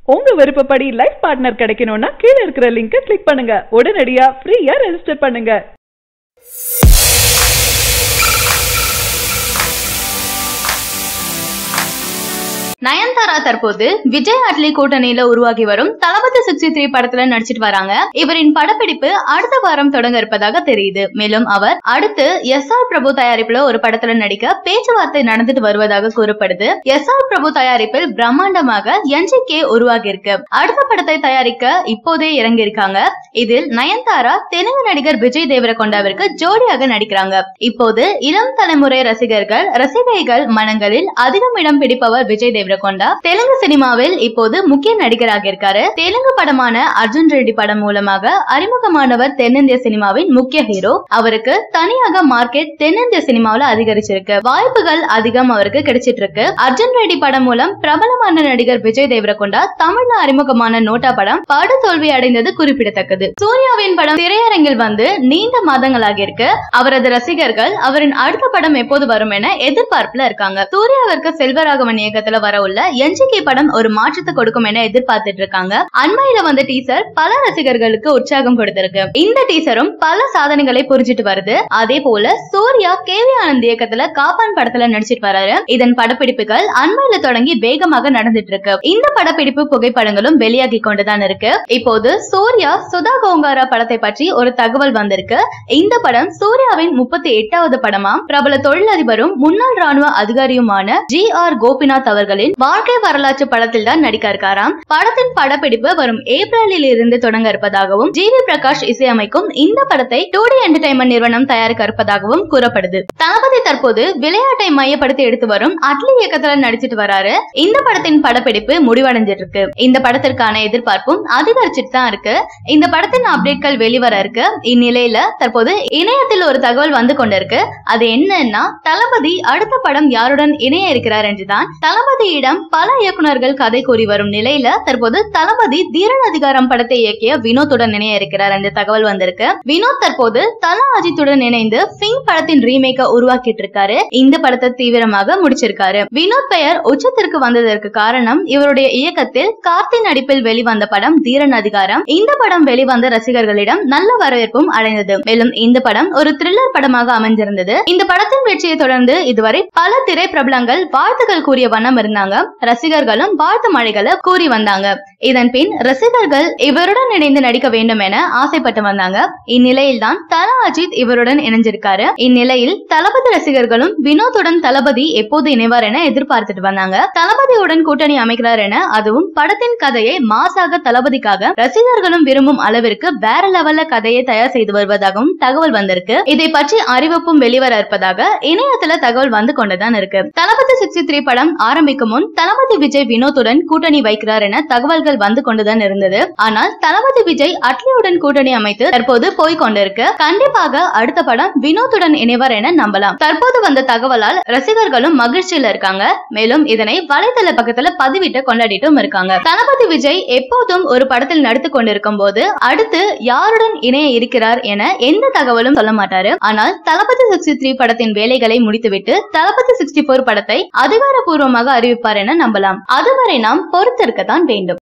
உங்க விருப்பப்படி life partner கிடைக்கணும்னா கீழ இருக்கிற லிங்கை கிளிக் பண்ணுங்க உடனடியா ஃப்ரீயா ரெஜிஸ்டர் பண்ணுங்க நயன்தாரா தற்போது விஜய் அட்லி கூட்டணியில உருவாகி வரும் தளபதி சிக்ஸ்டி த்ரீ படத்துல நடிச்சிட்டு வராங்க இவரின் படப்பிடிப்பு அடுத்த வாரம் தொடங்க இருப்பதாக தெரியுது மேலும் அவர் அடுத்து எஸ் ஆர் பிரபு தயாரிப்புல ஒரு படத்துல நடிக்க பேச்சுவார்த்தை நடந்துட்டு வருவதாக கூறப்படுது எஸ் ஆர் பிரபு தயாரிப்பில் பிரம்மாண்டமாக என்ஜிகே உருவாகி இருக்கு அடுத்த படத்தை தயாரிக்க இப்போதே இறங்கி இருக்காங்க இதில் நயன்தாரா தெலுங்கு நடிகர் விஜய் தேவரகொண்டாவிற்கு ஜோடியாக நடிக்கிறாங்க இப்போது இளம் தலைமுறை ரசிகர்கள் ரசிகைகள் மனங்களில் அதிகம் இடம் பிடிப்பவர் விஜய் தேவரகொண்டா தெலுங்கு சினிமாவில் இப்போது முக்கிய நடிகராக இருக்காரு தெலுங்கு படமான அர்ஜுன் ரெட்டி படம் மூலமாக அறிமுகமானவர் தென்னிந்திய சினிமாவின் முக்கிய ஹீரோ அவருக்கு தனியாக மார்க்கெட் தென்னிந்திய சினிமாவில் அதிகரிச்சிருக்கு வாய்ப்புகள் அதிகம் அவருக்கு கிடைச்சிட்டு இருக்கு அர்ஜுன் ரெட்டி படம் மூலம் பிரபலமான நடிகர் விஜய் தேவரகொண்டா தமிழ்ல அறிமுகமான நோட்டா படம் படு தோல்வி அடைந்தது குறிப்பிடத்தக்கது சூர்யாவின் படம் திரையரங்கில் வந்து நீண்ட மாதங்களாக இருக்கு அவரது ரசிகர்கள் அவரின் அடுத்த படம் எப்போது வரும் என எதிர்பார்ப்புல இருக்காங்க சூர்யாவிற்கு செல்வராகவன் இயக்கத்துல வர உள்ள என்ஜிகே படம் ஒரு மாற்றத்தை கொடுக்கும் என எதிர்பார்த்துட்டு இருக்காங்க அண்மையில வந்த டீசர் பல ரசிகர்களுக்கு உற்சாகம் கொடுத்திருக்கு இந்த டீசரும் பல சாதனைகளை புரிஞ்சிட்டு வருது அதே போல சூர்யா கேவி ஆனந்த் இயக்கத்துல காப்பான் படத்துல நடிச்சிட்டு வராரு இதன் படப்பிடிப்புகள் அண்மையில தொடங்கி வேகமாக நடந்துட்டு இருக்கு இந்த படப்பிடிப்பு புகைப்படங்களும் வெளியாகி கொண்டுதான் இருக்கு இப்போது சூர்யா சுதா கோங்காரா படத்தை பற்றி ஒரு தகவல் வந்திருக்கு இந்த படம் சூர்யாவின் முப்பத்தி எட்டாவது படமா பிரபல தொழிலதிபரும் முன்னாள் ராணுவ அதிகாரியுமான ஜி ஆர் கோபிநாத் அவர்களின் வாழ்க்கை வரலாற்று படத்தில் தான் நடிக்க இருக்காராம் படத்தின் படப்பிடிப்பு வரும் ஏப்ரலில் இருந்து தொடங்க இருப்பதாகவும் ஜி வி பிரகாஷ் இசையமைக்கும் இந்த படத்தை டூ டி என்டர்டைன்மெண்ட் நிறுவனம் தயாரிக்க இருப்பதாகவும் கூறப்படுது தளபதி தற்போது விளையாட்டை மையப்படுத்தி எடுத்து வரும் அட்லி இயக்கத்துல நடிச்சிட்டு வராரு இந்த படத்தின் படப்பிடிப்பு முடிவடைஞ்சிட்டு இருக்கு இந்த படத்திற்கான எதிர்பார்ப்பும் அதிகரிச்சிட்டு தான் இருக்கு இந்த படத்தின் அப்டேட்கள் வெளிவர இருக்கு இந்நிலையில தற்போது இணையத்தில் ஒரு தகவல் வந்து கொண்டிருக்கு அது என்னன்னா தளபதி அடுத்த படம் யாருடன் இணைய இருக்கிறார் என்றுதான் தளபதியிடம் பல இயக்குனர்கள் கதை கூறி வரும் நிலையில தற்போது தளபதி தீரன் அதிகாரம் படத்தை இயக்கிய வினோத்துடன் இணைய இருக்கிறார் என்ற தகவல் வந்திருக்கு வினோத் தற்போது தலா அஜித்துடன் இணைந்து சிங் படத்தின் ரீமேக்க உருவாக்கிட்டு இருக்காரு இந்த படத்தை தீவிரமாக முடிச்சிருக்காரு வினோத் பெயர் உச்சத்திற்கு வந்ததற்கு காரணம் இவருடைய இயக்கத்தில் கார்த்தி நடிப்பில் வெளிவந்த படம் தீரன் அதிகாரம் இந்த படம் வெளிவந்த ரசிகர்களிடம் நல்ல வரவேற்பும் அடைந்தது மேலும் இந்த படம் ஒரு த்ரில்லர் படமாக அமைஞ்சிருந்தது இந்த படத்தின் வெற்றியை தொடர்ந்து இதுவரை பல திரை பிரபலங்கள் வாழ்த்துக்கள் கூறிய வண்ணம் இருந்தாங்க ரசிகர்களும் வாழ்த்து மழைகளை கூறி வந்தாங்க இதன் பின் ரசிகர்கள் இவருடன் இணைந்து நடிக்க வேண்டும் என ஆசைப்பட்டு வந்தாங்க இந்நிலையில் தான் தலா அஜித் இவருடன் இணைஞ்சிருக்காரு இந்நிலையில் தளபதி ரசிகர்களும் வினோத்துடன் தளபதி எப்போது இணைவார் என எதிர்பார்த்துட்டு வந்தாங்க தளபதியுடன் கூட்டணி அமைக்கிறார் என அதுவும் படத்தின் கதையை மாசாக தளபதிக்காக ரசிகர்களும் விரும்பும் அளவிற்கு வேற லெவல்ல கதையை தயார் செய்து வருவதாகவும் தகவல் வந்திருக்கு இதை பற்றி அறிவிப்பும் வெளிவர இருப்பதாக இணையத்துல தகவல் வந்து கொண்டுதான் இருக்கு தளபதி சிக்ஸ்டி த்ரீ படம் ஆரம்பிக்கும் முன் தளபதி விஜய் வினோத்துடன் கூட்டணி வைக்கிறார் என தகவல்கள் வந்து கொண்டுதான் இருந்தது ஆனால் தளபதி விஜய் அட்லியுடன் கூட்டணி அமைத்து தற்போது போய் கொண்டிருக்கு கண்டிப்பாக அடுத்த படம் வினோத்துடன் இணைவார் என நம்பலாம் தற்போது வந்த தகவலால் ரசிகர்களும் மகிழ்ச்சியில இருக்காங்க மேலும் இதனை வலைதள பக்கத்துல பதிவிட்டு கொண்டாடிட்டும் இருக்காங்க தளபதி விஜய் எப்போதும் ஒரு படத்தில் நடித்து கொண்டிருக்கும் போது அடுத்து யாருடன் இணைய இருக்கிறார் என எந்த தகவலும் சொல்ல மாட்டாரு ஆனால் தளபதி சிக்ஸ்டி த்ரீ படத்தின் வேலைகளை முடித்துவிட்டு தளபதி சிக்ஸ்டி போர் படத்தை அதிகாரப்பூர்வமாக அறிவிப்பார் என நம்பலாம் அதுவரை நாம் பொறுத்திருக்கத்தான் வேண்டும்